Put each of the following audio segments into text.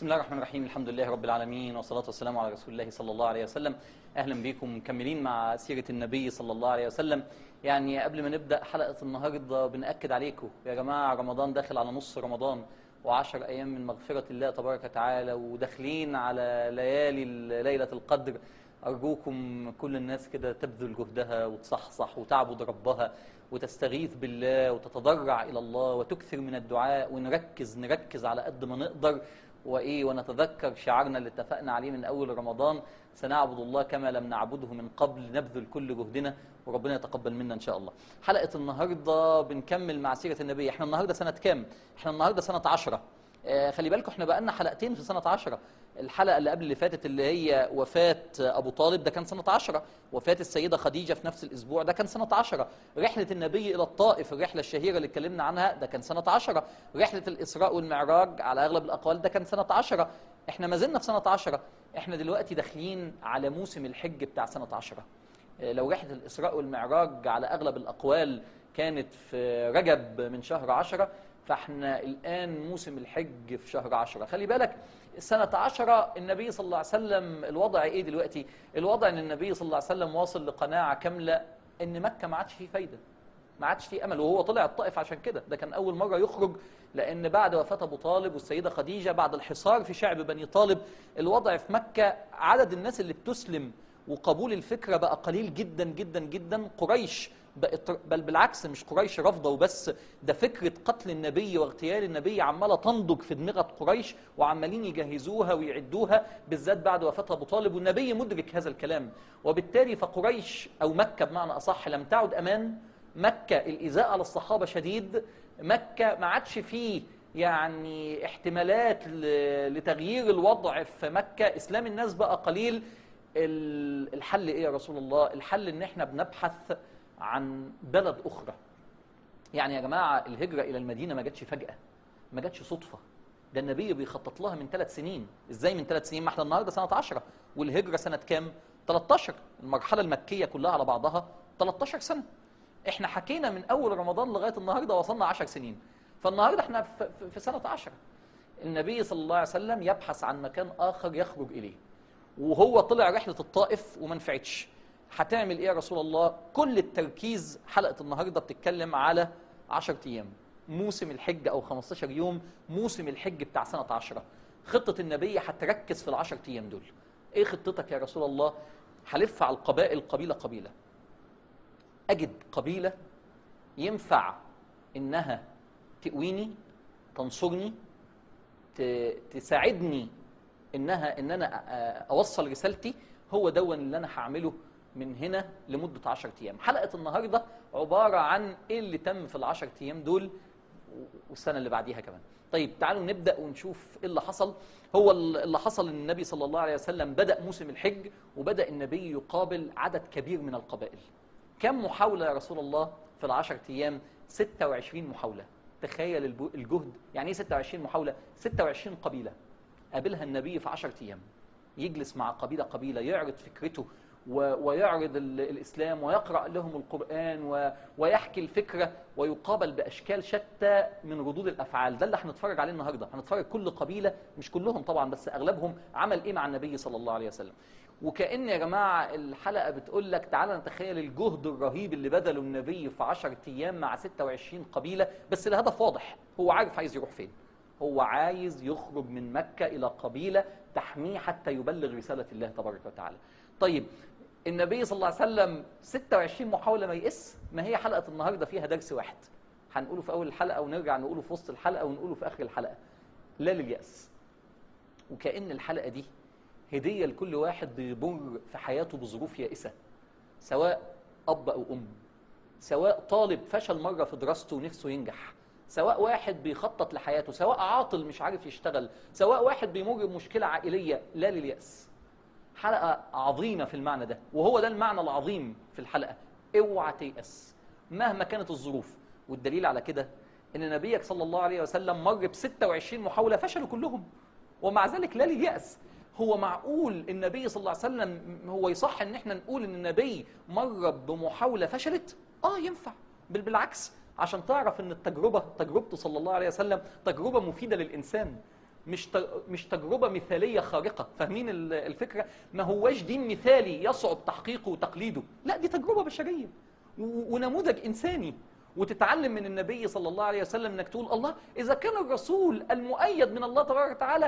بسم الله الرحمن الرحيم الحمد لله رب العالمين والصلاة والسلام على رسول الله صلى الله عليه وسلم أهلا بكم مكملين مع سيرة النبي صلى الله عليه وسلم يعني قبل ما نبدأ حلقة النهاردة بنأكد عليكم يا جماعة رمضان داخل على نص رمضان وعشر أيام من مغفرة الله تبارك وتعالى وداخلين على ليالي ليلة القدر أرجوكم كل الناس كده تبذل جهدها وتصحصح وتعبد ربها وتستغيث بالله وتتضرع إلى الله وتكثر من الدعاء ونركز نركز على قد ما نقدر وإيه ونتذكر شعارنا اللي اتفقنا عليه من أول رمضان سنعبد الله كما لم نعبده من قبل نبذل كل جهدنا وربنا يتقبل منا إن شاء الله حلقة النهاردة بنكمل مع سيرة النبي احنا النهاردة سنة كام؟ احنا النهاردة سنة عشرة آه خلي بالكم احنا بقالنا حلقتين في سنة عشرة الحلقة اللي قبل اللي فاتت اللي هي وفاة أبو طالب ده كان سنة عشرة وفاة السيدة خديجة في نفس الأسبوع ده كان سنة عشرة رحلة النبي إلى الطائف الرحلة الشهيرة اللي اتكلمنا عنها ده كان سنة عشرة رحلة الإسراء والمعراج على أغلب الأقوال ده كان سنة عشرة احنا ما زلنا في سنة عشرة احنا دلوقتي داخلين على موسم الحج بتاع سنة عشرة لو رحلة الإسراء والمعراج على أغلب الأقوال كانت في رجب من شهر عشرة فاحنا الآن موسم الحج في شهر عشرة خلي بالك سنة عشرة النبي صلى الله عليه وسلم الوضع ايه دلوقتي الوضع ان النبي صلى الله عليه وسلم واصل لقناعة كاملة ان مكة ما عادش فيه فايدة ما عادش فيه امل وهو طلع الطائف عشان كده ده كان اول مرة يخرج لان بعد وفاة ابو طالب والسيدة خديجة بعد الحصار في شعب بني طالب الوضع في مكة عدد الناس اللي بتسلم وقبول الفكرة بقى قليل جدا جدا جدا قريش بقت بل بالعكس مش قريش رافضه وبس ده فكره قتل النبي واغتيال النبي عماله تنضج في دماغه قريش وعمالين يجهزوها ويعدوها بالذات بعد وفاه ابو طالب والنبي مدرك هذا الكلام وبالتالي فقريش او مكه بمعنى اصح لم تعد امان مكه الايذاء على الصحابه شديد مكه ما عادش فيه يعني احتمالات لتغيير الوضع في مكه اسلام الناس بقى قليل الحل ايه يا رسول الله الحل ان احنا بنبحث عن بلد أخرى يعني يا جماعة الهجرة إلى المدينة ما جاتش فجأة ما جاتش صدفة ده النبي بيخطط لها من ثلاث سنين إزاي من ثلاث سنين ما احنا النهاردة سنة عشرة والهجرة سنة كام 13 المرحلة المكية كلها على بعضها 13 سنة احنا حكينا من أول رمضان لغاية النهاردة وصلنا 10 سنين فالنهاردة احنا في سنة عشرة النبي صلى الله عليه وسلم يبحث عن مكان آخر يخرج إليه وهو طلع رحلة الطائف وما نفعتش هتعمل ايه يا رسول الله كل التركيز حلقة النهاردة بتتكلم على 10 ايام موسم الحج او 15 يوم موسم الحج بتاع سنة 10 خطة النبي هتركز في العشر ايام دول ايه خطتك يا رسول الله هلف على القبائل قبيلة قبيلة اجد قبيلة ينفع انها تقويني تنصرني تساعدني انها ان انا اوصل رسالتي هو دون اللي انا هعمله من هنا لمدة 10 أيام حلقة النهاردة عبارة عن إيه اللي تم في العشر أيام دول والسنة اللي بعديها كمان طيب تعالوا نبدأ ونشوف إيه اللي حصل هو اللي حصل ان النبي صلى الله عليه وسلم بدأ موسم الحج وبدأ النبي يقابل عدد كبير من القبائل كم محاولة يا رسول الله في العشر أيام 26 محاولة تخيل الجهد يعني ايه 26 محاولة 26 قبيلة قابلها النبي في 10 أيام يجلس مع قبيلة قبيلة يعرض فكرته ويعرض الإسلام ويقرأ لهم القرآن ويحكي الفكرة ويقابل بأشكال شتى من ردود الأفعال ده اللي هنتفرج عليه النهاردة هنتفرج كل قبيلة مش كلهم طبعا بس أغلبهم عمل إيه مع النبي صلى الله عليه وسلم وكأن يا جماعة الحلقة بتقول لك تعالى نتخيل الجهد الرهيب اللي بذله النبي في 10 أيام مع 26 قبيلة بس الهدف واضح هو عارف عايز يروح فين هو عايز يخرج من مكة إلى قبيلة تحميه حتى يبلغ رسالة الله تبارك وتعالى طيب النبي صلى الله عليه وسلم 26 محاولة ما يقس ما هي حلقة النهاردة فيها درس واحد هنقوله في أول الحلقة ونرجع نقوله في وسط الحلقة ونقوله في آخر الحلقة لا لليأس وكأن الحلقة دي هدية لكل واحد بيمر في حياته بظروف يائسة سواء أب أو أم سواء طالب فشل مرة في دراسته ونفسه ينجح سواء واحد بيخطط لحياته سواء عاطل مش عارف يشتغل سواء واحد بيمر بمشكلة عائلية لا لليأس حلقة عظيمة في المعنى ده وهو ده المعنى العظيم في الحلقة اوعى تيأس مهما كانت الظروف والدليل على كده ان نبيك صلى الله عليه وسلم مر ب 26 محاولة فشلوا كلهم ومع ذلك لا لليأس هو معقول النبي صلى الله عليه وسلم هو يصح ان احنا نقول ان النبي مر بمحاولة فشلت اه ينفع بل بالعكس عشان تعرف ان التجربة تجربته صلى الله عليه وسلم تجربة مفيدة للإنسان مش مش تجربه مثاليه خارقه فاهمين الفكره ما هواش دين مثالي يصعب تحقيقه وتقليده لا دي تجربه بشريه ونموذج انساني وتتعلم من النبي صلى الله عليه وسلم انك تقول الله اذا كان الرسول المؤيد من الله تبارك وتعالى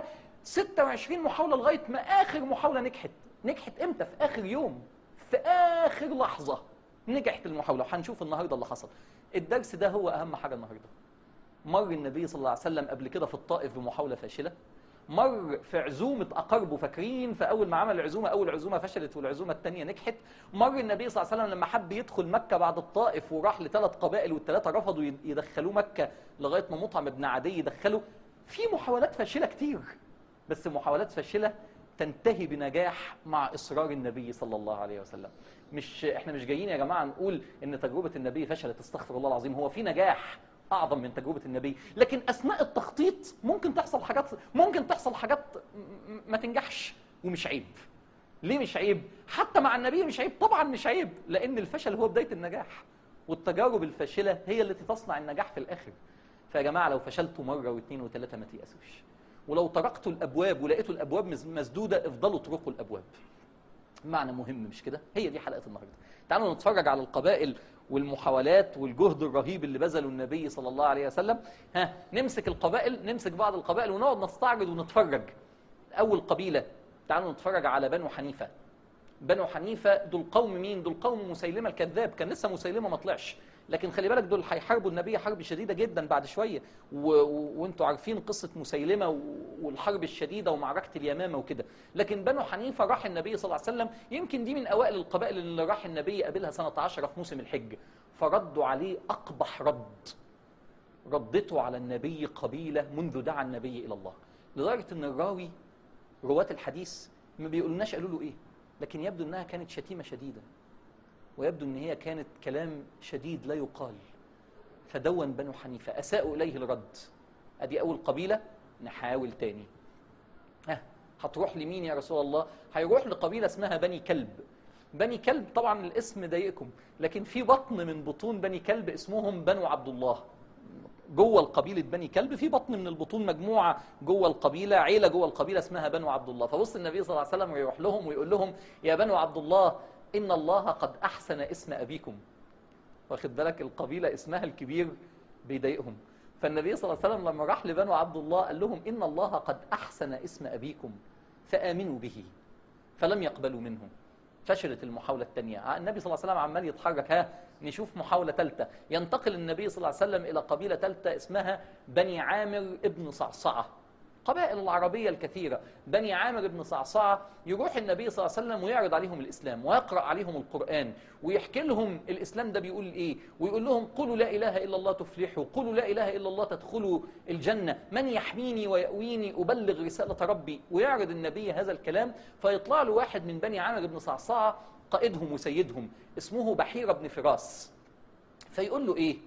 26 محاوله لغايه ما اخر محاوله نجحت نجحت امتى في اخر يوم في اخر لحظه نجحت المحاوله وهنشوف النهارده اللي حصل الدرس ده هو اهم حاجه النهارده مر النبي صلى الله عليه وسلم قبل كده في الطائف بمحاوله فاشله مر في عزومة أقربه فاكرين فأول ما عمل العزومة أول عزومة فشلت والعزومة الثانية نجحت مر النبي صلى الله عليه وسلم لما حب يدخل مكة بعد الطائف وراح لثلاث قبائل والثلاثة رفضوا يدخلوه مكة لغاية ما مطعم ابن عدي يدخله في محاولات فاشلة كتير بس محاولات فاشلة تنتهي بنجاح مع إصرار النبي صلى الله عليه وسلم مش احنا مش جايين يا جماعة نقول ان تجربة النبي فشلت استغفر الله العظيم هو في نجاح اعظم من تجربه النبي لكن اثناء التخطيط ممكن تحصل حاجات ممكن تحصل حاجات ما تنجحش ومش عيب ليه مش عيب حتى مع النبي مش عيب طبعا مش عيب لان الفشل هو بدايه النجاح والتجارب الفاشله هي التي تصنع النجاح في الاخر فيا جماعه لو فشلتوا مره واثنين وثلاثه ما تيأسوش ولو طرقتوا الابواب ولقيتوا الابواب مسدوده افضلوا طرقوا الابواب معنى مهم مش كده هي دي حلقه النهارده تعالوا نتفرج على القبائل والمحاولات والجهد الرهيب اللي بذله النبي صلى الله عليه وسلم ها نمسك القبائل نمسك بعض القبائل ونقعد نستعرض ونتفرج اول قبيله تعالوا نتفرج على بنو حنيفه بنو حنيفه دول قوم مين دول قوم مسيلمه الكذاب كان لسه مسيلمه ما طلعش لكن خلي بالك دول هيحاربوا النبي حرب شديده جدا بعد شويه و... و... وانتوا عارفين قصه مسيلمه و... والحرب الشديده ومعركه اليمامه وكده لكن بنو حنيفه راح النبي صلى الله عليه وسلم يمكن دي من اوائل القبائل اللي راح النبي قابلها سنه 10 في موسم الحج فردوا عليه اقبح رد ردته على النبي قبيله منذ دعا النبي الى الله لدرجه ان الراوي رواه الحديث ما بيقولناش قالوا له ايه لكن يبدو انها كانت شتيمه شديده ويبدو ان هي كانت كلام شديد لا يقال فدون بنو حنيفه اساءوا اليه الرد ادي اول قبيله نحاول تاني ها هتروح لمين يا رسول الله هيروح لقبيله اسمها بني كلب بني كلب طبعا الاسم ضايقكم لكن في بطن من بطون بني كلب اسمهم بنو عبد الله جوه القبيله بني كلب في بطن من البطون مجموعه جوه القبيله عيله جوه القبيله اسمها بنو عبد الله فبص النبي صلى الله عليه وسلم يروح لهم ويقول لهم يا بنو عبد الله إن الله قد أحسن اسم أبيكم واخد بالك القبيلة اسمها الكبير بيضايقهم فالنبي صلى الله عليه وسلم لما راح لبنو عبد الله قال لهم إن الله قد أحسن اسم أبيكم فآمنوا به فلم يقبلوا منه فشلت المحاولة الثانية النبي صلى الله عليه وسلم عمال يتحرك ها نشوف محاولة ثالثة ينتقل النبي صلى الله عليه وسلم إلى قبيلة ثالثة اسمها بني عامر ابن صعصعة القبائل العربية الكثيرة بني عامر بن صعصعة يروح النبي صلى الله عليه وسلم ويعرض عليهم الإسلام ويقرأ عليهم القرآن ويحكي لهم الإسلام ده بيقول إيه ويقول لهم قولوا لا إله إلا الله تفلحوا قولوا لا إله إلا الله تدخلوا الجنة من يحميني ويأويني أبلغ رسالة ربي ويعرض النبي هذا الكلام فيطلع له واحد من بني عامر بن صعصعة قائدهم وسيدهم اسمه بحيرة بن فراس فيقول له إيه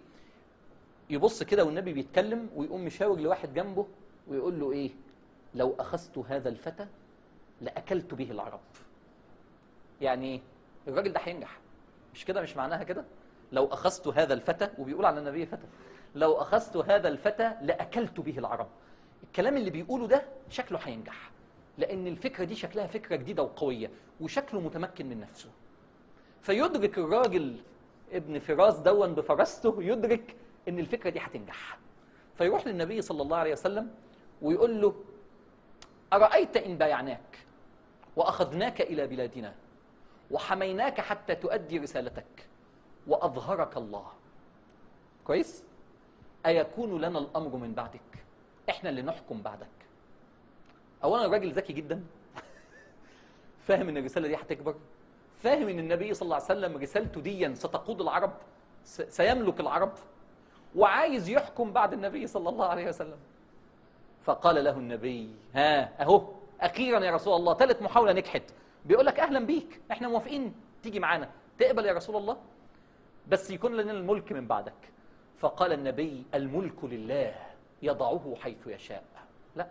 يبص كده والنبي بيتكلم ويقوم مشاور لواحد جنبه ويقول له ايه لو اخذت هذا الفتى لاكلت به العرب يعني ايه الراجل ده هينجح مش كده مش معناها كده لو اخذت هذا الفتى وبيقول على النبي فتى لو اخذت هذا الفتى لاكلت به العرب الكلام اللي بيقوله ده شكله هينجح لان الفكره دي شكلها فكره جديده وقويه وشكله متمكن من نفسه فيدرك الراجل ابن فراس دون بفرسته يدرك ان الفكره دي هتنجح فيروح للنبي صلى الله عليه وسلم ويقول له أرأيت إن بايعناك وأخذناك إلى بلادنا وحميناك حتى تؤدي رسالتك وأظهرك الله كويس أيكون لنا الأمر من بعدك إحنا اللي نحكم بعدك أولا الراجل ذكي جدا فاهم إن الرسالة دي هتكبر فاهم إن النبي صلى الله عليه وسلم رسالته ديا ستقود العرب سيملك العرب وعايز يحكم بعد النبي صلى الله عليه وسلم فقال له النبي ها اهو اخيرا يا رسول الله ثالث محاوله نجحت بيقول لك اهلا بيك احنا موافقين تيجي معانا تقبل يا رسول الله بس يكون لنا الملك من بعدك فقال النبي الملك لله يضعه حيث يشاء لا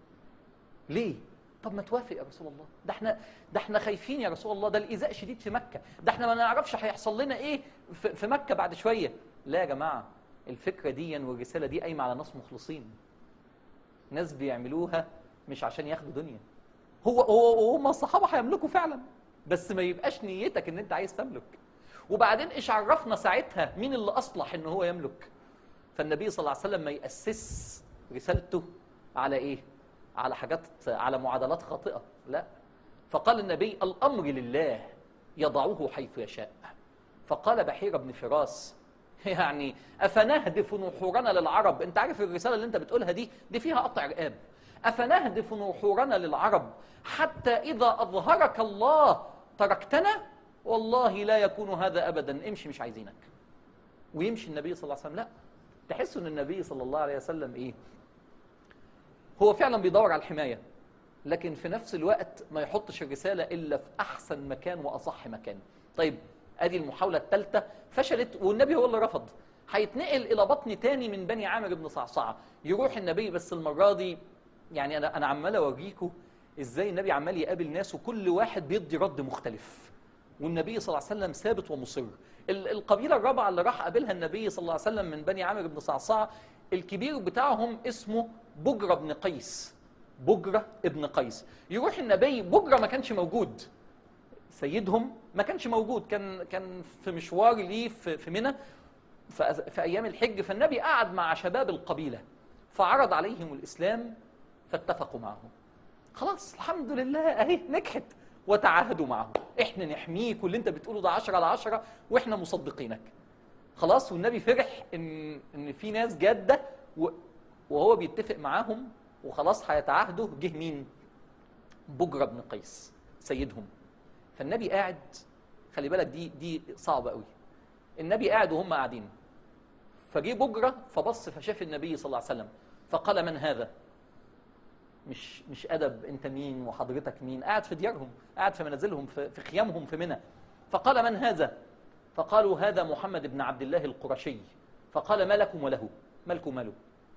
ليه طب ما توافق يا رسول الله ده احنا ده احنا خايفين يا رسول الله ده الايذاء شديد في مكه ده احنا ما نعرفش هيحصل لنا ايه في مكه بعد شويه لا يا جماعه الفكره دي والرساله دي قايمه على ناس مخلصين ناس بيعملوها مش عشان ياخدوا دنيا هو هو هم الصحابه هيملكوا فعلا بس ما يبقاش نيتك ان انت عايز تملك وبعدين ايش عرفنا ساعتها مين اللي اصلح ان هو يملك فالنبي صلى الله عليه وسلم ما ياسس رسالته على ايه على حاجات على معادلات خاطئه لا فقال النبي الامر لله يضعه حيث يشاء فقال بحير بن فراس يعني افنهدف نحورنا للعرب انت عارف الرساله اللي انت بتقولها دي دي فيها قطع رقاب افنهدف نحورنا للعرب حتى اذا اظهرك الله تركتنا والله لا يكون هذا ابدا امشي مش عايزينك ويمشي النبي صلى الله عليه وسلم لا تحس ان النبي صلى الله عليه وسلم ايه هو فعلا بيدور على الحمايه لكن في نفس الوقت ما يحطش الرساله الا في احسن مكان واصح مكان طيب ادي المحاوله الثالثه فشلت والنبي هو اللي رفض هيتنقل الى بطن تاني من بني عامر بن صعصعه يروح النبي بس المره دي يعني انا انا عمال اوريكم ازاي النبي عمال يقابل ناس وكل واحد بيدي رد مختلف والنبي صلى الله عليه وسلم ثابت ومصر ال- القبيله الرابعه اللي راح قابلها النبي صلى الله عليه وسلم من بني عامر بن صعصعه الكبير بتاعهم اسمه بجرة بن قيس بجرة ابن قيس يروح النبي بجرة ما كانش موجود سيدهم ما كانش موجود كان كان في مشوار ليه في في منى في في ايام الحج فالنبي قعد مع شباب القبيله فعرض عليهم الاسلام فاتفقوا معه خلاص الحمد لله اهي نجحت وتعاهدوا معه احنا نحميك واللي انت بتقوله ده 10 على 10 واحنا مصدقينك خلاص والنبي فرح ان ان في ناس جاده و- وهو بيتفق معاهم وخلاص هيتعاهدوا جه مين بجرة بن قيس سيدهم فالنبي قاعد خلي بالك دي دي صعبه قوي النبي قاعد وهم قاعدين فجه بجرة فبص فشاف النبي صلى الله عليه وسلم فقال من هذا مش مش ادب انت مين وحضرتك مين قاعد في ديارهم قاعد في منازلهم في, في خيامهم في منى فقال من هذا فقالوا هذا محمد بن عبد الله القرشي فقال ما لكم وله مالكم ماله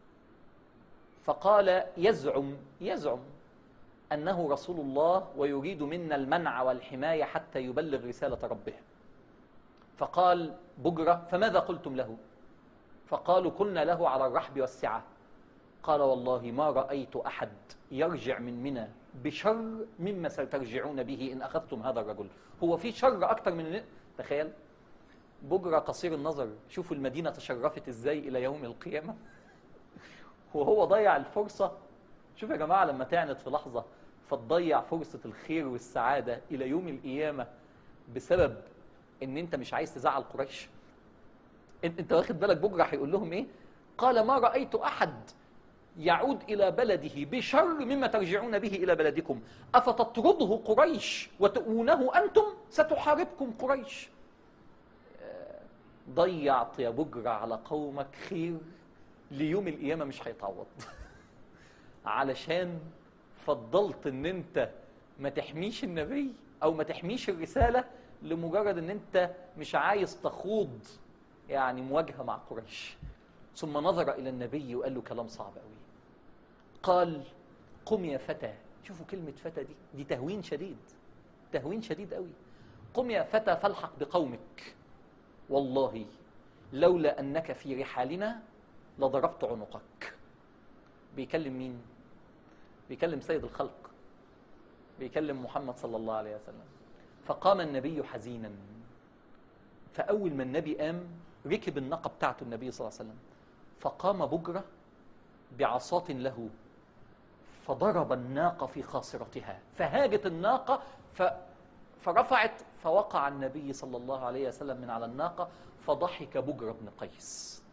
فقال يزعم يزعم انه رسول الله ويريد منا المنع والحمايه حتى يبلغ رساله ربه فقال بجره فماذا قلتم له فقالوا قلنا له على الرحب والسعه قال والله ما رأيت أحد يرجع من منى بشر مما سترجعون به إن أخذتم هذا الرجل هو في شر أكتر من تخيل بجرة قصير النظر شوفوا المدينة تشرفت إزاي إلى يوم القيامة وهو ضيع الفرصة شوف يا جماعة لما تعنت في لحظة فتضيع فرصة الخير والسعادة إلى يوم القيامة بسبب إن أنت مش عايز تزعل قريش انت أنت واخد بالك بجرة هيقول لهم ايه قال ما رأيت أحد يعود إلى بلده بشر مما ترجعون به إلى بلدكم أفتطرده قريش وتؤونه أنتم ستحاربكم قريش آه، ضيعت يا بجرة على قومك خير ليوم القيامة مش هيتعوض علشان فضلت ان انت ما تحميش النبي او ما تحميش الرسالة لمجرد ان انت مش عايز تخوض يعني مواجهة مع قريش ثم نظر إلى النبي وقال له كلام صعب قوي قال قم يا فتى شوفوا كلمة فتى دي دي تهوين شديد تهوين شديد قوي قم يا فتى فالحق بقومك والله لولا أنك في رحالنا لضربت عنقك بيكلم مين بيكلم سيد الخلق بيكلم محمد صلى الله عليه وسلم فقام النبي حزينا فأول ما النبي قام ركب الناقة بتاعته النبي صلى الله عليه وسلم فقام بجرة بعصاة له فضرب الناقة في خاصرتها فهاجت الناقة ف... فرفعت فوقع النبي صلى الله عليه وسلم من على الناقة فضحك بجرة بن قيس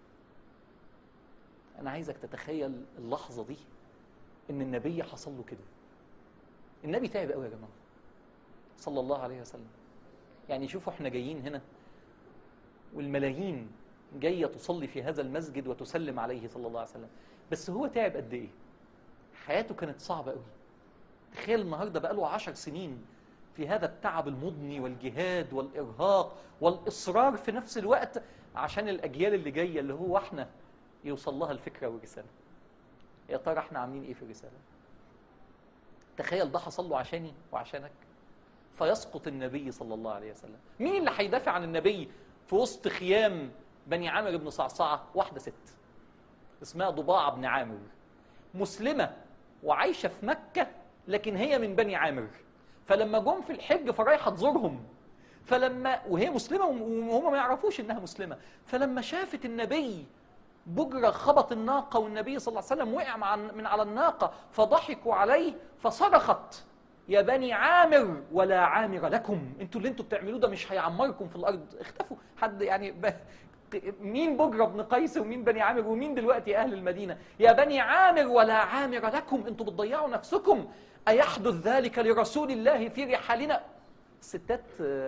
أنا عايزك تتخيل اللحظة دي إن النبي حصل له كده النبي تعب قوي يا جماعة صلى الله عليه وسلم يعني شوفوا احنا جايين هنا والملايين جايه تصلي في هذا المسجد وتسلم عليه صلى الله عليه وسلم بس هو تعب قد ايه حياته كانت صعبه قوي تخيل النهارده بقى له عشر سنين في هذا التعب المضني والجهاد والارهاق والاصرار في نفس الوقت عشان الاجيال اللي جايه اللي هو احنا يوصل لها الفكره والرساله يا ترى احنا عاملين ايه في الرساله تخيل ده حصل له عشاني وعشانك فيسقط النبي صلى الله عليه وسلم مين اللي هيدافع عن النبي في وسط خيام بني عامر بن صعصعة واحدة ست اسمها ضباعة بن عامر مسلمة وعايشة في مكة لكن هي من بني عامر فلما جم في الحج فرايحة تزورهم فلما وهي مسلمة وهم ما يعرفوش إنها مسلمة فلما شافت النبي بجرة خبط الناقة والنبي صلى الله عليه وسلم وقع مع من على الناقة فضحكوا عليه فصرخت يا بني عامر ولا عامر لكم انتوا اللي انتوا بتعملوه ده مش هيعمركم في الارض اختفوا حد يعني ب... مين بجرة بن قيس ومين بني عامر ومين دلوقتي اهل المدينه يا بني عامر ولا عامر لكم انتوا بتضيعوا نفسكم ايحدث ذلك لرسول الله في رحالنا الستات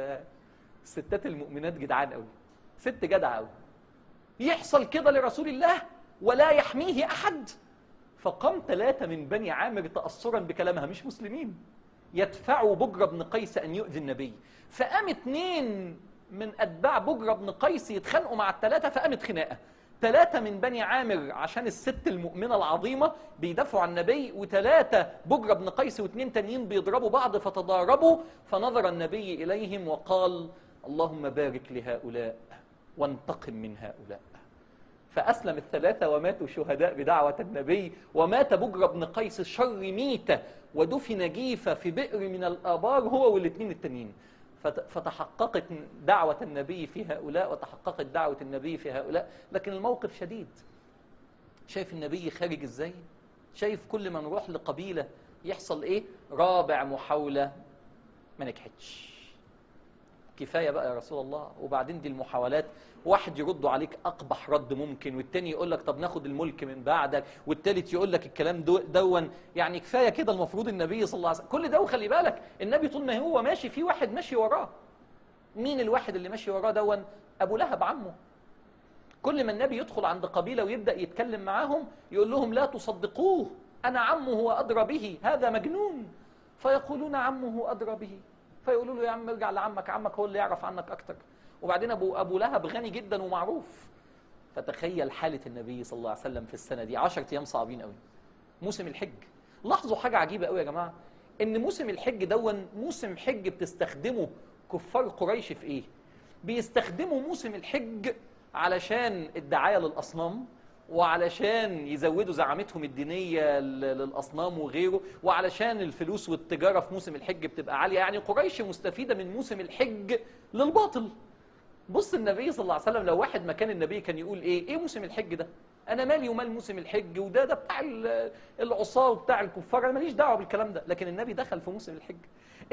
الستات المؤمنات جدعان قوي ست جدعه قوي يحصل كده لرسول الله ولا يحميه احد فقام ثلاثه من بني عامر تاثرا بكلامها مش مسلمين يدفعوا بجرة بن قيس أن يؤذي النبي فقام اثنين من أتباع بجرة بن قيس يتخانقوا مع الثلاثة فقامت خناقة ثلاثة من بني عامر عشان الست المؤمنة العظيمة بيدافعوا عن النبي وثلاثة بجرة بن قيس واثنين تانيين بيضربوا بعض فتضاربوا فنظر النبي إليهم وقال اللهم بارك لهؤلاء وانتقم من هؤلاء فأسلم الثلاثة وماتوا شهداء بدعوة النبي ومات بجرة بن قيس شر ميتة ودفن جيفة في بئر من الآبار هو والاثنين التانيين فتحققت دعوة النبي في هؤلاء وتحققت دعوة النبي في هؤلاء لكن الموقف شديد شايف النبي خارج ازاي شايف كل ما نروح لقبيلة يحصل ايه رابع محاولة ما نجحتش كفاية بقى يا رسول الله وبعدين دي المحاولات واحد يرد عليك أقبح رد ممكن والتاني يقول لك طب ناخد الملك من بعدك والتالت يقول لك الكلام دو دون يعني كفاية كده المفروض النبي صلى الله عليه وسلم كل ده وخلي بالك النبي طول ما هو ماشي في واحد ماشي وراه مين الواحد اللي ماشي وراه دون أبو لهب عمه كل ما النبي يدخل عند قبيلة ويبدأ يتكلم معاهم يقول لهم لا تصدقوه أنا عمه هو أدرى به هذا مجنون فيقولون عمه أدرى به فيقولوا له يا عم ارجع لعمك عمك هو اللي يعرف عنك أكتر وبعدين أبو, أبو لهب غني جدا ومعروف فتخيل حالة النبي صلى الله عليه وسلم في السنة دي 10 أيام صعبين قوي موسم الحج لاحظوا حاجة عجيبة قوي يا جماعة إن موسم الحج دون موسم حج بتستخدمه كفار قريش في إيه؟ بيستخدموا موسم الحج علشان الدعاية للأصنام وعلشان يزودوا زعامتهم الدينية للأصنام وغيره وعلشان الفلوس والتجارة في موسم الحج بتبقى عالية يعني قريش مستفيدة من موسم الحج للباطل بص النبي صلى الله عليه وسلم لو واحد مكان النبي كان يقول ايه ايه موسم الحج ده انا مالي ومال موسم الحج وده ده بتاع العصاه وبتاع الكفار انا ماليش دعوه بالكلام ده لكن النبي دخل في موسم الحج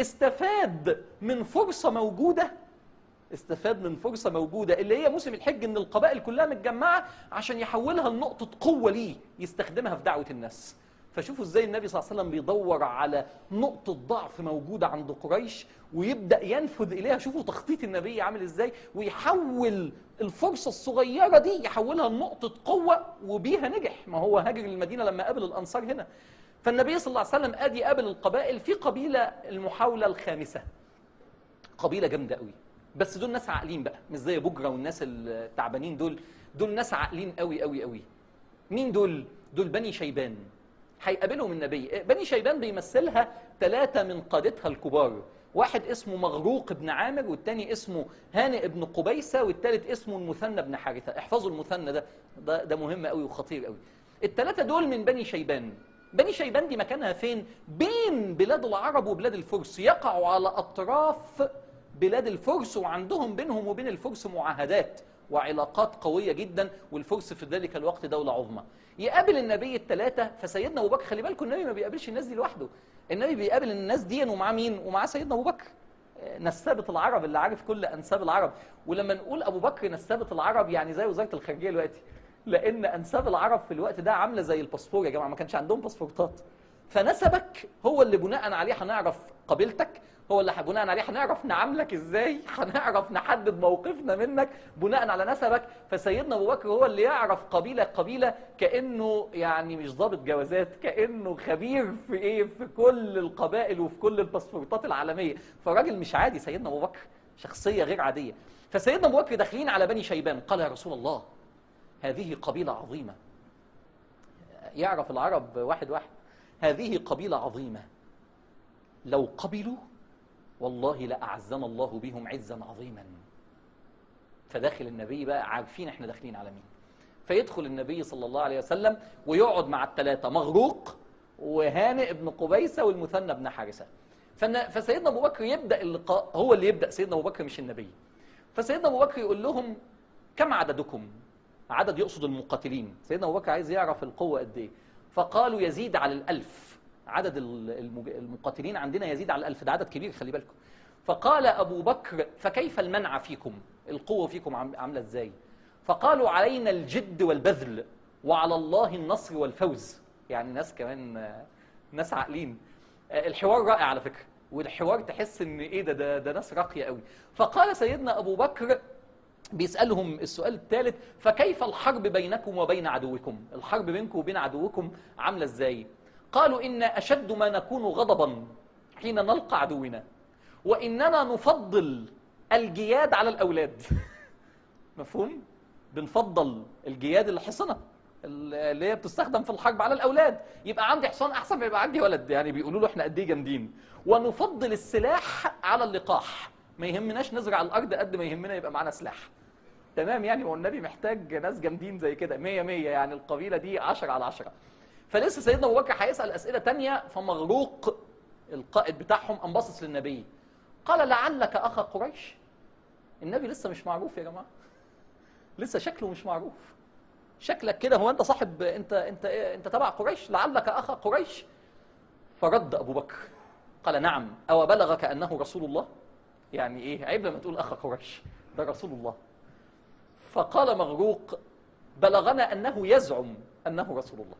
استفاد من فرصه موجوده استفاد من فرصة موجودة اللي هي موسم الحج ان القبائل كلها متجمعة عشان يحولها لنقطة قوة ليه يستخدمها في دعوة الناس فشوفوا ازاي النبي صلى الله عليه وسلم بيدور على نقطة ضعف موجودة عند قريش ويبدأ ينفذ إليها شوفوا تخطيط النبي عامل ازاي ويحول الفرصة الصغيرة دي يحولها لنقطة قوة وبيها نجح ما هو هاجر المدينة لما قابل الأنصار هنا فالنبي صلى الله عليه وسلم ادي قابل القبائل في قبيلة المحاولة الخامسة قبيلة جامدة قوي بس دول ناس عاقلين بقى مش زي بجرة والناس التعبانين دول دول ناس عاقلين قوي قوي قوي مين دول دول بني شيبان هيقابلهم النبي بني شيبان بيمثلها ثلاثة من قادتها الكبار واحد اسمه مغروق بن عامر والتاني اسمه هانئ بن قبيسة والتالت اسمه المثنى بن حارثة احفظوا المثنى ده ده, ده مهم قوي وخطير قوي الثلاثة دول من بني شيبان بني شيبان دي مكانها فين بين بلاد العرب وبلاد الفرس يقعوا على أطراف بلاد الفرس وعندهم بينهم وبين الفرس معاهدات وعلاقات قوية جدا والفرس في ذلك الوقت دولة عظمى يقابل النبي الثلاثة فسيدنا أبو بكر خلي بالكم النبي ما بيقابلش الناس دي لوحده النبي بيقابل الناس دي ومعاه مين ومعاه سيدنا أبو بكر نسابة العرب اللي عارف كل أنساب العرب ولما نقول أبو بكر نسابة العرب يعني زي وزارة الخارجية دلوقتي لأن أنساب العرب في الوقت ده عاملة زي الباسبور يا جماعة ما كانش عندهم باسبورتات فنسبك هو اللي بناء عليه هنعرف قبيلتك هو اللي بناء عليه هنعرف نعاملك ازاي هنعرف نحدد موقفنا منك بناء على نسبك فسيدنا ابو بكر هو اللي يعرف قبيله قبيله كانه يعني مش ضابط جوازات كانه خبير في ايه في كل القبائل وفي كل الباسبورتات العالميه فراجل مش عادي سيدنا ابو بكر شخصيه غير عاديه فسيدنا ابو بكر داخلين على بني شيبان قال يا رسول الله هذه قبيله عظيمه يعرف العرب واحد واحد هذه قبيله عظيمه لو قبلوا والله لأعزنا الله بهم عزا عظيما فداخل النبي بقى عارفين احنا داخلين على مين فيدخل النبي صلى الله عليه وسلم ويقعد مع الثلاثة مغروق وهانئ بن قبيسة والمثنى بن حارثة فن- فسيدنا أبو بكر يبدأ اللقاء هو اللي يبدأ سيدنا أبو بكر مش النبي فسيدنا أبو بكر يقول لهم كم عددكم عدد يقصد المقاتلين سيدنا أبو بكر عايز يعرف القوة قد إيه فقالوا يزيد على الألف عدد ال- المج- المقاتلين عندنا يزيد على الألف ده عدد كبير خلي بالكم فقال أبو بكر فكيف المنع فيكم القوة فيكم عام- عاملة إزاي فقالوا علينا الجد والبذل وعلى الله النصر والفوز يعني ناس كمان آه، ناس عاقلين آه، الحوار رائع على فكرة والحوار تحس ان ايه ده ده, ده ناس راقيه قوي فقال سيدنا ابو بكر بيسالهم السؤال الثالث فكيف الحرب بينكم وبين عدوكم الحرب بينكم وبين عدوكم عامله ازاي قالوا ان اشد ما نكون غضبا حين نلقى عدونا واننا نفضل الجياد على الاولاد مفهوم بنفضل الجياد الحصنه اللي هي بتستخدم في الحرب على الاولاد يبقى عندي حصان احسن ما يبقى عندي ولد يعني بيقولوا له احنا قد ايه جامدين ونفضل السلاح على اللقاح ما يهمناش نزرع الارض قد ما يهمنا يبقى معانا سلاح تمام يعني هو النبي محتاج ناس جامدين زي كده 100 100 يعني القبيله دي 10 على 10 فلسه سيدنا ابو بكر هيسال اسئله تانية فمغروق القائد بتاعهم قام باصص للنبي قال لعلك اخا قريش النبي لسه مش معروف يا جماعه لسه شكله مش معروف شكلك كده هو انت صاحب انت انت إيه؟ انت تبع قريش لعلك اخا قريش فرد ابو بكر قال نعم او بلغك انه رسول الله يعني ايه عيب لما تقول اخا قريش ده رسول الله فقال مغروق بلغنا انه يزعم انه رسول الله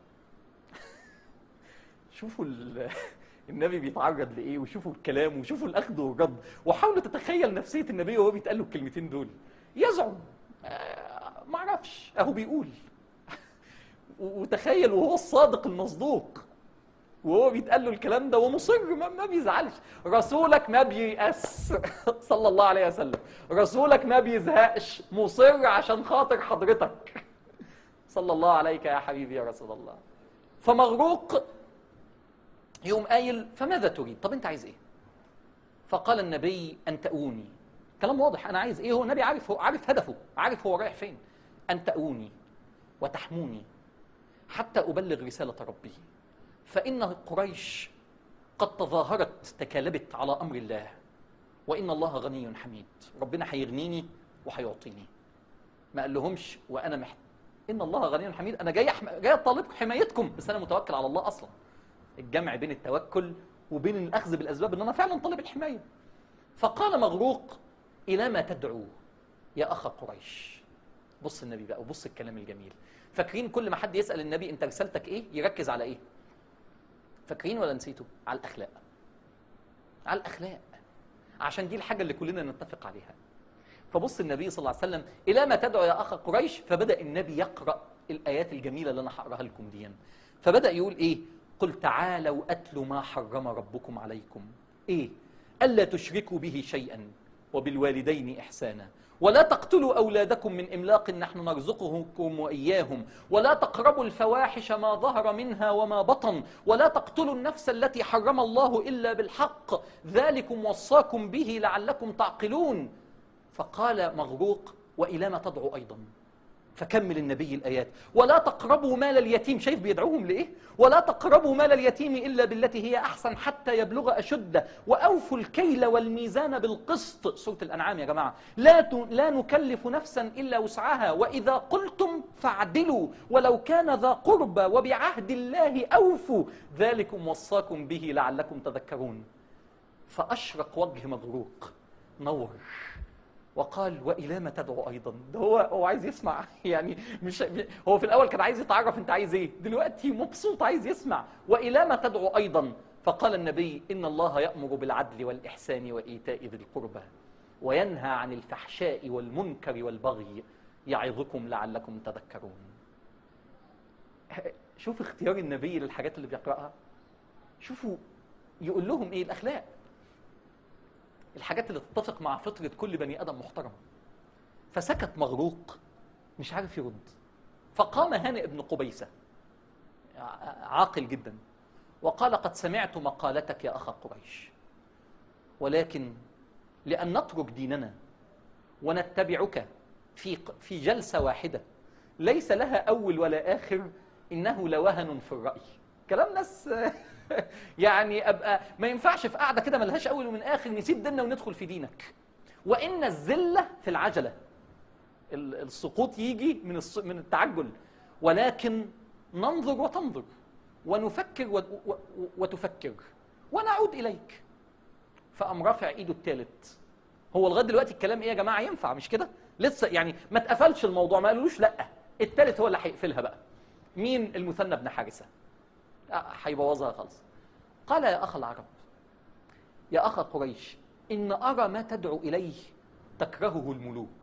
شوفوا ال- النبي بيتعرض لايه وشوفوا الكلام وشوفوا الاخذ والرد وحاولوا تتخيل نفسيه النبي وهو بيتقال له الكلمتين دول يزعم آه، ما اعرفش اهو بيقول وتخيل وهو الصادق المصدوق وهو بيتقال له الكلام ده ومصر ما, ما بيزعلش رسولك ما بييأس صلى الله عليه وسلم رسولك ما بيزهقش مصر عشان خاطر حضرتك صلى الله عليك يا حبيبي يا رسول الله فمغروق يقوم قايل فماذا تريد طب انت عايز ايه فقال النبي ان تأوني كلام واضح انا عايز ايه هو النبي عارف هو عارف هدفه عارف هو رايح فين ان تأوني وتحموني حتى ابلغ رساله ربي فان قريش قد تظاهرت تكالبت على امر الله وان الله غني حميد ربنا هيغنيني وهيعطيني ما قال لهمش وانا محت ان الله غني حميد انا جاي أحم... جاي اطالب حمايتكم بس انا متوكل على الله اصلا الجمع بين التوكل وبين الاخذ بالاسباب ان انا فعلا طالب الحمايه فقال مغروق الى ما تدعو يا اخا قريش بص النبي بقى وبص الكلام الجميل فاكرين كل ما حد يسال النبي انت رسالتك ايه يركز على ايه فاكرين ولا نسيتوا على الاخلاق على الاخلاق عشان دي الحاجه اللي كلنا نتفق عليها فبص النبي صلى الله عليه وسلم الى ما تدعو يا اخا قريش فبدا النبي يقرا الايات الجميله اللي انا هقراها لكم دي فبدا يقول ايه قل تعالوا اتلوا ما حرم ربكم عليكم ايه الا تشركوا به شيئا وبالوالدين احسانا ولا تقتلوا اولادكم من املاق نحن نرزقكم واياهم ولا تقربوا الفواحش ما ظهر منها وما بطن ولا تقتلوا النفس التي حرم الله الا بالحق ذلكم وصاكم به لعلكم تعقلون فقال مغروق والى ما تدعو ايضا فكمل النبي الآيات ولا تقربوا مال اليتيم شايف بيدعوهم لإيه ولا تقربوا مال اليتيم إلا بالتي هي أحسن حتى يبلغ أشده وأوفوا الكيل والميزان بالقسط سورة الأنعام يا جماعة لا, ت... لا نكلف نفسا إلا وسعها وإذا قلتم فاعدلوا ولو كان ذا قربى وبعهد الله أوفوا ذلكم وصاكم به لعلكم تذكرون فأشرق وجه مغروق نور وقال والى ما تدعو ايضا ده هو هو عايز يسمع يعني مش هو في الاول كان عايز يتعرف انت عايز ايه دلوقتي مبسوط عايز يسمع والى ما تدعو ايضا فقال النبي ان الله يامر بالعدل والاحسان وايتاء ذي القربى وينهى عن الفحشاء والمنكر والبغي يعظكم لعلكم تذكرون شوف اختيار النبي للحاجات اللي بيقراها شوفوا يقول لهم ايه الاخلاق الحاجات اللي تتفق مع فطرة كل بني آدم محترم فسكت مغروق مش عارف يرد فقام هانئ بن قبيسة عاقل جدا وقال قد سمعت مقالتك يا أخا قريش ولكن لأن نترك ديننا ونتبعك في في جلسة واحدة ليس لها أول ولا آخر إنه لوهن في الرأي كلام ناس يعني أبقى ما ينفعش في قاعدة كده ملهاش أول ومن آخر نسيب ديننا وندخل في دينك وإن الذلة في العجلة السقوط يجي من من التعجل ولكن ننظر وتنظر ونفكر وتفكر ونعود إليك فقام رافع ايده الثالث هو لغايه دلوقتي الكلام ايه يا جماعه ينفع مش كده لسه يعني ما اتقفلش الموضوع ما قالولوش لا الثالث هو اللي هيقفلها بقى مين المثنى بن حارثه آه، هيبوظها خالص قال يا اخ العرب يا اخ قريش ان ارى ما تدعو اليه تكرهه الملوك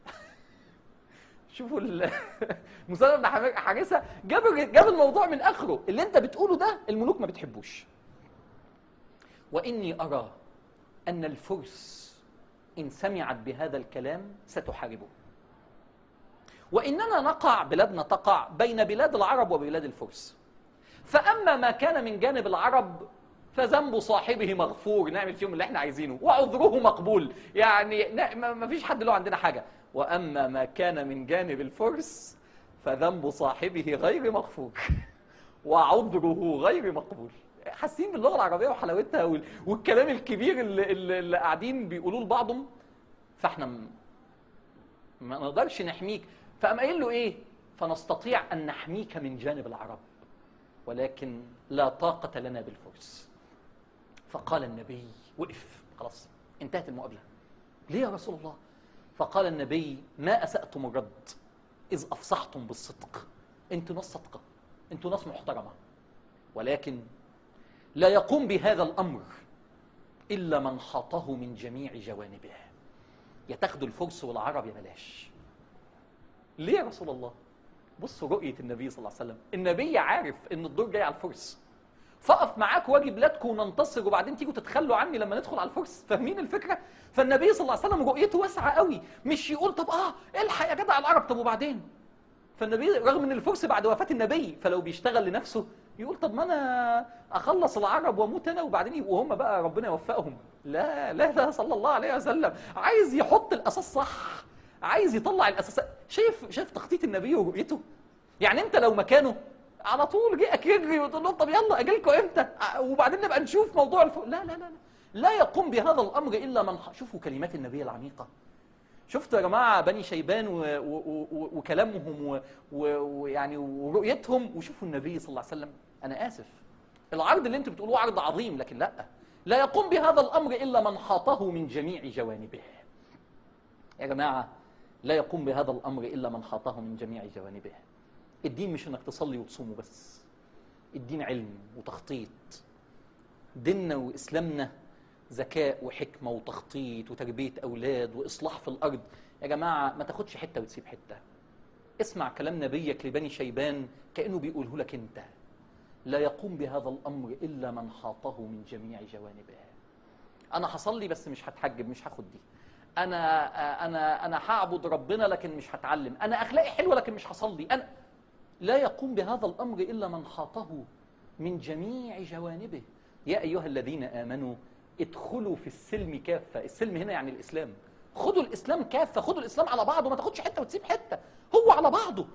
شوفوا المثنى بن حارثه جاب جاب الموضوع من اخره اللي انت بتقوله ده الملوك ما بتحبوش واني ارى أن الفرس إن سمعت بهذا الكلام ستحاربه وإننا نقع بلادنا تقع بين بلاد العرب وبلاد الفرس فأما ما كان من جانب العرب فذنب صاحبه مغفور نعمل فيهم اللي احنا عايزينه وعذره مقبول يعني ما فيش حد له عندنا حاجة وأما ما كان من جانب الفرس فذنب صاحبه غير مغفور وعذره غير مقبول حاسين باللغه العربيه وحلاوتها والكلام الكبير اللي, اللي قاعدين بيقولوه لبعضهم فاحنا ما نقدرش نحميك فقام قايل له ايه فنستطيع ان نحميك من جانب العرب ولكن لا طاقه لنا بالفرس فقال النبي وقف خلاص انتهت المقابله ليه يا رسول الله فقال النبي ما اساتم الرد اذ افصحتم بالصدق انتوا ناس صدقه انتوا ناس محترمه ولكن لا يقوم بهذا الأمر إلا من حاطه من جميع جوانبه يتاخدوا الفرس والعرب يا بلاش ليه يا رسول الله بصوا رؤية النبي صلى الله عليه وسلم النبي عارف ان الدور جاي على الفرس فقف معاك واجي بلادكم وننتصر وبعدين تيجوا تتخلوا عني لما ندخل على الفرس فاهمين الفكره فالنبي صلى الله عليه وسلم رؤيته واسعه قوي مش يقول طب اه الحق يا جدع العرب طب وبعدين فالنبي رغم ان الفرس بعد وفاه النبي فلو بيشتغل لنفسه يقول طب ما انا اخلص العرب واموت انا وبعدين يبقوا هم بقى ربنا يوفقهم لا لا لا صلى الله عليه وسلم عايز يحط الاساس صح عايز يطلع الاساس شايف شايف تخطيط النبي ورؤيته يعني انت لو مكانه على طول جه يجري وتقول لهم طب يلا اجي لكم امتى وبعدين نبقى نشوف موضوع الفوق لا لا لا لا يقوم بهذا الامر الا من شوفوا كلمات النبي العميقه شفتوا يا جماعه بني شيبان وكلامهم ويعني ورؤيتهم وشوفوا النبي صلى الله عليه وسلم انا اسف العرض اللي انتم بتقولوه عرض عظيم لكن لا لا يقوم بهذا الامر الا من حاطه من جميع جوانبه يا جماعه لا يقوم بهذا الامر الا من حاطه من جميع جوانبه الدين مش انك تصلي وتصوم بس الدين علم وتخطيط ديننا واسلامنا ذكاء وحكمه وتخطيط وتربيه اولاد واصلاح في الارض يا جماعه ما تاخدش حته وتسيب حته اسمع كلام نبيك لبني شيبان كانه بيقوله لك انت لا يقوم بهذا الامر الا من حاطه من جميع جوانبه انا هصلي بس مش هتحجب مش هاخد دي انا انا انا هعبد ربنا لكن مش هتعلم انا اخلاقي حلوه لكن مش هصلي انا لا يقوم بهذا الامر الا من حاطه من جميع جوانبه يا ايها الذين امنوا ادخلوا في السلم كافة السلم هنا يعني الإسلام خدوا الإسلام كافة خدوا الإسلام على بعضه ما تاخدش حتة وتسيب حتة هو على بعضه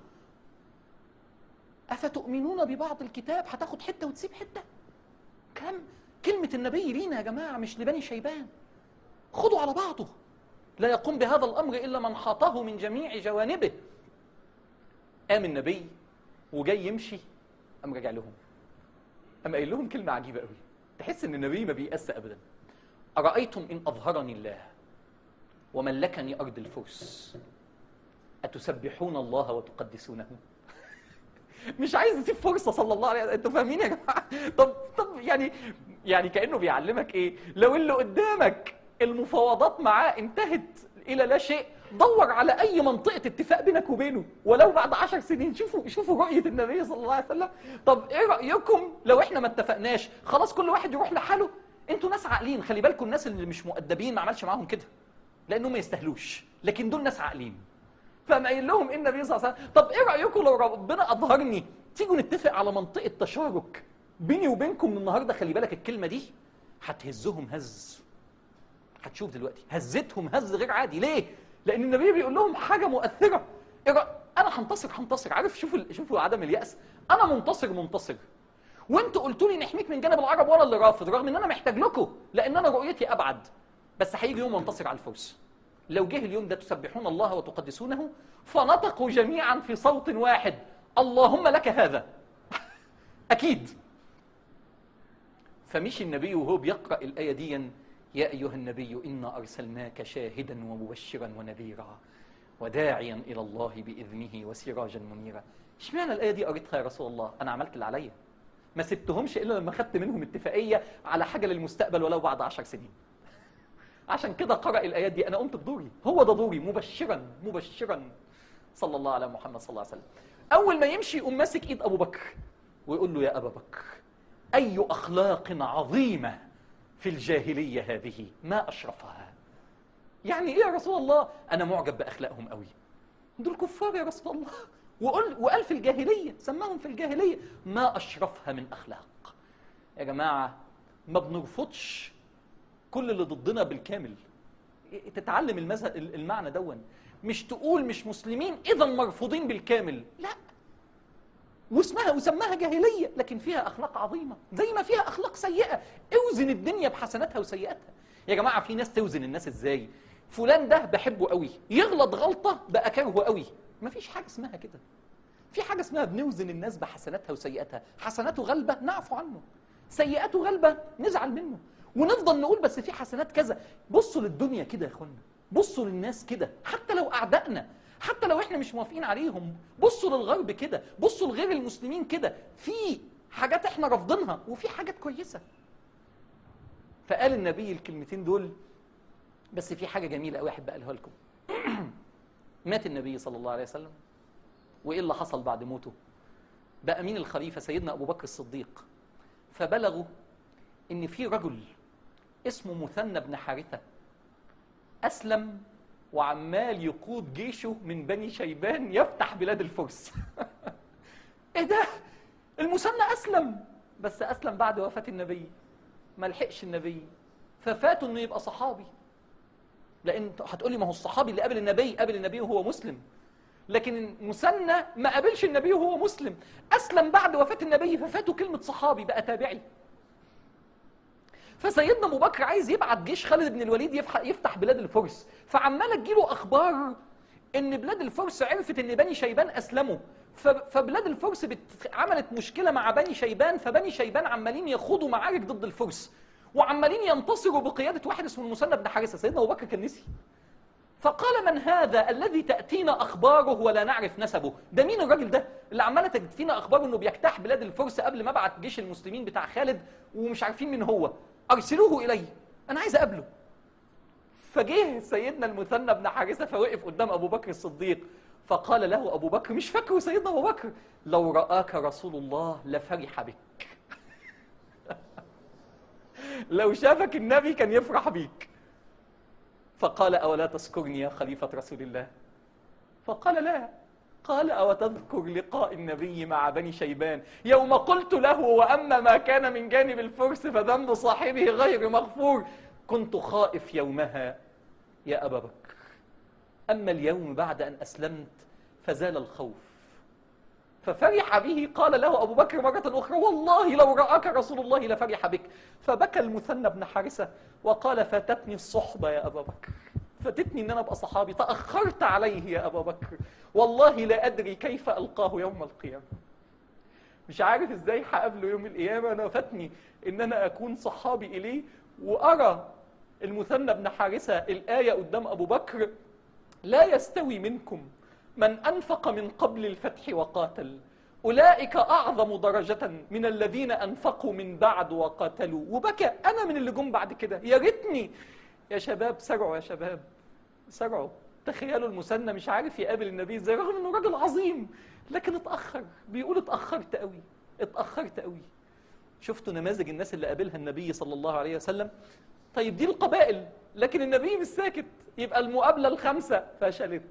أفتؤمنون ببعض الكتاب هتاخد حتة وتسيب حتة كلام كلمة النبي لينا يا جماعة مش لبني شيبان خدوا على بعضه لا يقوم بهذا الأمر إلا من حاطه من جميع جوانبه قام النبي وجاي يمشي قام راجع لهم قام قايل لهم كلمة عجيبة قوي تحس ان النبي ما بيأس ابدا أرأيتم إن أظهرني الله وملكني أرض الفرس أتسبحون الله وتقدسونه مش عايز يسيب فرصة صلى الله عليه وسلم انتوا فاهمين يا جماعة طب طب يعني يعني كأنه بيعلمك ايه لو اللي قدامك المفاوضات معاه انتهت إلى لا شيء دور على أي منطقة اتفاق بينك وبينه ولو بعد عشر سنين شوفوا شوفوا رؤية النبي صلى الله عليه وسلم طب إيه رأيكم لو إحنا ما اتفقناش خلاص كل واحد يروح لحاله انتوا ناس عاقلين خلي بالكم الناس اللي مش مؤدبين ما عملش معاهم كده لأنهم ما يستاهلوش لكن دول ناس عاقلين فقام قايل لهم إيه النبي صلى الله عليه وسلم طب إيه رأيكم لو ربنا أظهرني تيجوا نتفق على منطقة تشارك بيني وبينكم النهارده خلي بالك الكلمة دي هتهزهم هز هتشوف دلوقتي هزتهم هز غير عادي ليه؟ لأن النبي بيقول لهم حاجة مؤثرة انا هنتصر هنتصر عارف شوفوا شوفوا عدم الياس انا منتصر منتصر وانتوا قلتوا لي نحميك من جانب العرب ولا اللي رافض رغم ان انا محتاج لكم لان انا رؤيتي ابعد بس هيجي يوم انتصر على الفرس لو جه اليوم ده تسبحون الله وتقدسونه فنطقوا جميعا في صوت واحد اللهم لك هذا اكيد فمشي النبي وهو بيقرا الايه دي يا ايها النبي انا ارسلناك شاهدا ومبشرا ونذيرا وداعيا الى الله باذنه وسراجا منيرا اشمعنى الايه دي قريتها يا رسول الله انا عملت اللي عليا ما سبتهمش الا لما خدت منهم اتفاقيه على حاجه للمستقبل ولو بعد عشر سنين عشان كده قرأ الآيات دي أنا قمت بدوري هو ده دوري مبشرا مبشرا صلى الله على محمد صلى الله عليه وسلم أول ما يمشي يقوم ماسك إيد أبو بكر ويقول له يا أبا بكر أي أخلاق عظيمة في الجاهلية هذه ما أشرفها يعني إيه يا رسول الله أنا معجب بأخلاقهم قوي دول كفار يا رسول الله وقال, وقال في الجاهلية سماهم في الجاهلية ما أشرفها من أخلاق يا جماعة ما بنرفضش كل اللي ضدنا بالكامل تتعلم المذهب المعنى دون مش تقول مش مسلمين اذا مرفوضين بالكامل لا واسمها وسماها جاهليه لكن فيها اخلاق عظيمه زي ما فيها اخلاق سيئه اوزن الدنيا بحسناتها وسيئاتها يا جماعه في ناس توزن الناس ازاي فلان ده بحبه قوي يغلط غلطه بقى كرهه قوي مفيش حاجه اسمها كده في حاجه اسمها بنوزن الناس بحسناتها وسيئاتها حسناته غلبه نعفو عنه سيئاته غلبه نزعل منه ونفضل نقول بس في حسنات كذا بصوا للدنيا كده يا اخوانا بصوا للناس كده حتى لو اعدائنا حتى لو احنا مش موافقين عليهم بصوا للغرب كده بصوا لغير المسلمين كده في حاجات احنا رافضينها وفي حاجات كويسه فقال النبي الكلمتين دول بس في حاجه جميله قوي احب اقولها لكم مات النبي صلى الله عليه وسلم وايه اللي حصل بعد موته بقى مين الخليفه سيدنا ابو بكر الصديق فبلغوا ان في رجل اسمه مثنى بن حارثة أسلم وعمال يقود جيشه من بني شيبان يفتح بلاد الفرس ايه ده المثنى أسلم بس أسلم بعد وفاة النبي ما لحقش النبي ففاته انه يبقى صحابي لان هتقولي ما هو الصحابي اللي قابل النبي قابل النبي وهو مسلم لكن المثنى ما قابلش النبي وهو مسلم اسلم بعد وفاه النبي ففاته كلمه صحابي بقى تابعي فسيدنا ابو بكر عايز يبعت جيش خالد بن الوليد يفتح بلاد الفرس فعماله تجيله اخبار ان بلاد الفرس عرفت ان بني شيبان اسلموا فبلاد الفرس عملت مشكله مع بني شيبان فبني شيبان عمالين يخوضوا معارك ضد الفرس وعمالين ينتصروا بقياده واحد اسمه المثنى بن حارثه سيدنا ابو بكر كان نسي فقال من هذا الذي تأتينا أخباره ولا نعرف نسبه ده مين الراجل ده اللي عمالة تأتينا أخباره أنه بيجتاح بلاد الفرس قبل ما بعت جيش المسلمين بتاع خالد ومش عارفين مين هو أرسلوه إلي أنا عايز أقابله فجه سيدنا المثنى بن حارثة فوقف قدام أبو بكر الصديق فقال له أبو بكر مش فاكره سيدنا أبو بكر لو رآك رسول الله لفرح بك لو شافك النبي كان يفرح بيك فقال أولا تذكرني يا خليفة رسول الله فقال لا قال أو تذكر لقاء النبي مع بني شيبان يوم قلت له وأما ما كان من جانب الفرس فذنب صاحبه غير مغفور كنت خائف يومها يا أبا بكر أما اليوم بعد أن أسلمت فزال الخوف ففرح به قال له أبو بكر مرة أخرى والله لو رآك رسول الله لفرح بك فبكى المثنى بن حارثة وقال فاتتني الصحبة يا أبا بكر فاتتني ان انا ابقى صحابي تاخرت عليه يا ابا بكر والله لا ادري كيف القاه يوم القيامه مش عارف ازاي هقابله يوم القيامه انا فاتني ان انا اكون صحابي اليه وارى المثنى بن حارثه الايه قدام ابو بكر لا يستوي منكم من انفق من قبل الفتح وقاتل أولئك أعظم درجة من الذين أنفقوا من بعد وقاتلوا وبكى أنا من اللي جم بعد كده يا ريتني يا شباب سرعوا يا شباب سرعوا تخيلوا المثنى مش عارف يقابل النبي ازاي رغم انه راجل عظيم لكن اتاخر بيقول اتاخرت قوي اتاخرت قوي شفتوا نماذج الناس اللي قابلها النبي صلى الله عليه وسلم طيب دي القبائل لكن النبي مش ساكت يبقى المقابله الخامسه فشلت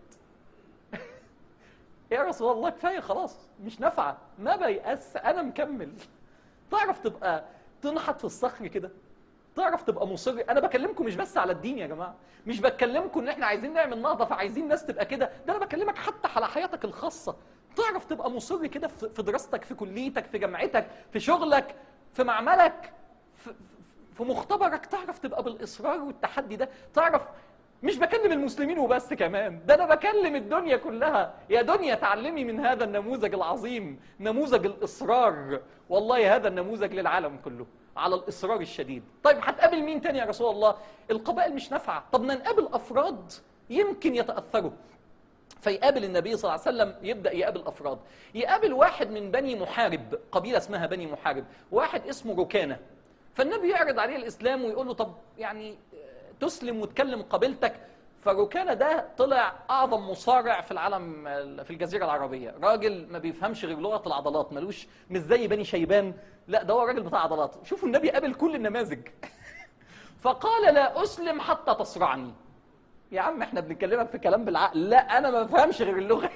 يا رسول الله كفايه خلاص مش نافعه ما بيأس انا مكمل تعرف تبقى تنحت في الصخر كده تعرف تبقى مصر انا بكلمكم مش بس على الدين يا جماعه مش بكلمكم ان احنا عايزين نعمل نهضه فعايزين ناس تبقى كده ده انا بكلمك حتى على حياتك الخاصه تعرف تبقى مصر كده في في دراستك في كليتك في جامعتك في شغلك في معملك في, في مختبرك تعرف تبقى بالاصرار والتحدي ده تعرف مش بكلم المسلمين وبس كمان ده انا بكلم الدنيا كلها يا دنيا تعلمي من هذا النموذج العظيم نموذج الاصرار والله هذا النموذج للعالم كله على الاصرار الشديد طيب هتقابل مين تاني يا رسول الله القبائل مش نافعه طب ما نقابل افراد يمكن يتاثروا فيقابل النبي صلى الله عليه وسلم يبدا يقابل افراد يقابل واحد من بني محارب قبيله اسمها بني محارب واحد اسمه ركانه فالنبي يعرض عليه الاسلام ويقول له طب يعني تسلم وتكلم قبيلتك فركانه ده طلع اعظم مصارع في العالم في الجزيره العربيه راجل ما بيفهمش غير لغه العضلات ملوش مش زي بني شيبان لا ده هو راجل بتاع عضلات شوفوا النبي قابل كل النماذج فقال لا اسلم حتى تصرعني يا عم احنا بنكلمك في كلام بالعقل لا انا ما بفهمش غير اللغه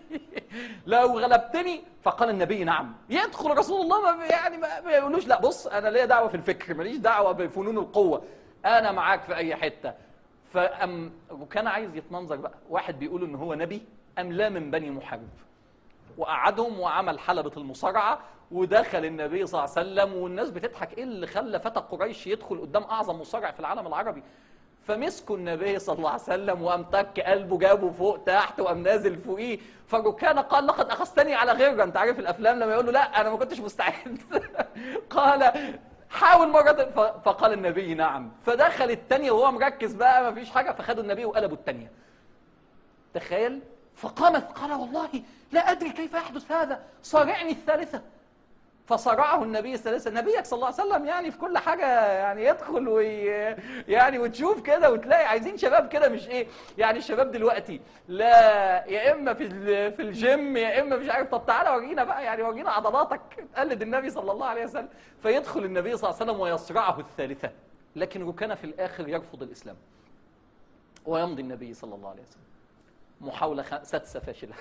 لو غلبتني فقال النبي نعم يدخل رسول الله ما يعني ما ما يقولوش لا بص انا ليا دعوه في الفكر ماليش دعوه بفنون القوه انا معاك في اي حته فأم وكان عايز يتمنظر بقى واحد بيقول ان هو نبي ام لا من بني محارب وقعدهم وعمل حلبة المصارعة ودخل النبي صلى الله عليه وسلم والناس بتضحك ايه اللي خلى فتى قريش يدخل قدام اعظم مصارع في العالم العربي فمسكوا النبي صلى الله عليه وسلم وقام تك قلبه جابه فوق تحت وقام نازل فوقيه فركان قال لقد اخذتني على غيره انت عارف الافلام لما يقول له لا انا ما كنتش مستعد قال حاول مرة ف- فقال النبي نعم فدخل الثانية وهو مركز بقى ما فيش حاجة فخدوا النبي وقلبوا الثانية تخيل فقامت قال والله لا أدري كيف يحدث هذا صارعني الثالثة فصرعه النبي صلى الله عليه وسلم نبيك صلى الله عليه وسلم يعني في كل حاجة يعني يدخل وي يعني وتشوف كده وتلاقي عايزين شباب كده مش ايه يعني الشباب دلوقتي لا يا اما في ال- في الجيم يا اما مش عارف طب تعالى ورينا بقى يعني ورينا عضلاتك قلد النبي صلى الله عليه وسلم فيدخل النبي صلى الله عليه وسلم ويصرعه الثالثة لكن ركان في الاخر يرفض الاسلام ويمضي النبي صلى الله عليه وسلم محاولة خ- سادسة فاشلة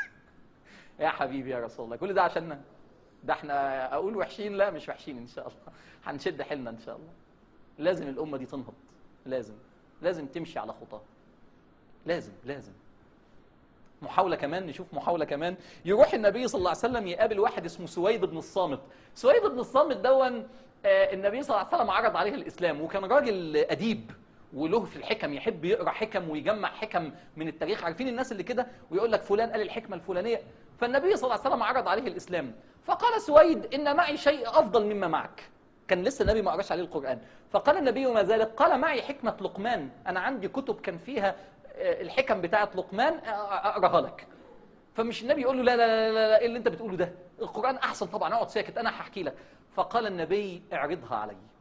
يا حبيبي يا رسول الله كل ده عشاننا ده احنا اقول وحشين لا مش وحشين ان شاء الله هنشد حيلنا ان شاء الله لازم الامه دي تنهض لازم لازم تمشي على خطاها لازم لازم محاولة كمان نشوف محاولة كمان يروح النبي صلى الله عليه وسلم يقابل واحد اسمه سويد بن الصامت سويد بن الصامت دون آه، النبي صلى الله عليه وسلم عرض عليه الإسلام وكان راجل أديب وله في الحكم يحب يقرا حكم ويجمع حكم من التاريخ عارفين الناس اللي كده ويقول لك فلان قال الحكمه الفلانيه فالنبي صلى الله عليه وسلم عرض عليه الاسلام فقال سويد ان معي شيء افضل مما معك كان لسه النبي ما قراش عليه القران فقال النبي وما ذلك قال معي حكمه لقمان انا عندي كتب كان فيها آه، الحكم بتاعه لقمان آه، اقراها لك فمش النبي يقول له لا لا لا لا, لا ايه اللي انت بتقوله ده القران احسن طبعا اقعد ساكت انا هحكي لك فقال النبي اعرضها علي